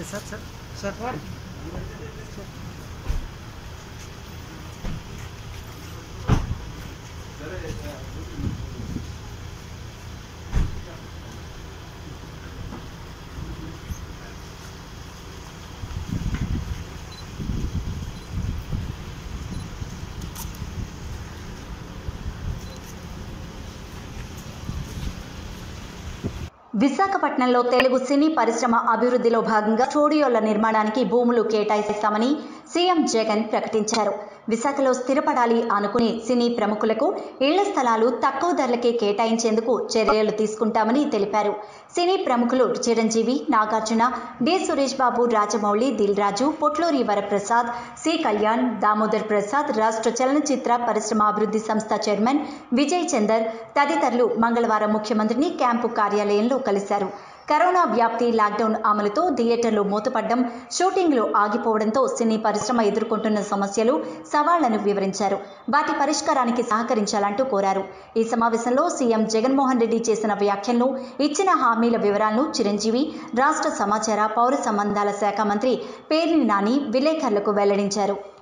sir sir sir విశాఖపట్నంలో తెలుగు సినీ పరిశ్రమ అభివృద్ధిలో భాగంగా స్టూడియోల నిర్మాణానికి భూములు కేటాయిస్తామని సీఎం జగన్ ప్రకటించారు విశాఖలో స్థిరపడాలి అనుకునే సినీ ప్రముఖులకు ఇళ్ల స్థలాలు తక్కువ ధరలకే కేటాయించేందుకు చర్యలు తీసుకుంటామని తెలిపారు సినీ ప్రముఖులు చిరంజీవి నాగార్జున డి సురేష్ బాబు రాజమౌళి దిల్ రాజు పొట్లూరి వరప్రసాద్ సి కళ్యాణ్ దామోదర్ ప్రసాద్ రాష్ట్ర చలనచిత్ర పరిశ్రమ అభివృద్ధి సంస్థ చైర్మన్ విజయ్ చందర్ తదితరులు మంగళవారం ముఖ్యమంత్రిని క్యాంపు కార్యాలయంలో కలిశారు కరోనా వ్యాప్తి లాక్డౌన్ అమలుతో థియేటర్లు మూతపడ్డం షూటింగ్లు ఆగిపోవడంతో సినీ పరిశ్రమ ఎదుర్కొంటున్న సమస్యలు సవాళ్లను వివరించారు వాటి పరిష్కారానికి సహకరించాలంటూ కోరారు ఈ సమావేశంలో సీఎం జగన్మోహన్ రెడ్డి చేసిన వ్యాఖ్యలను ఇచ్చిన హామీల వివరాలను చిరంజీవి రాష్ట్ర సమాచార పౌర సంబంధాల శాఖ మంత్రి పేర్ని నాని విలేకరులకు వెల్లడించారు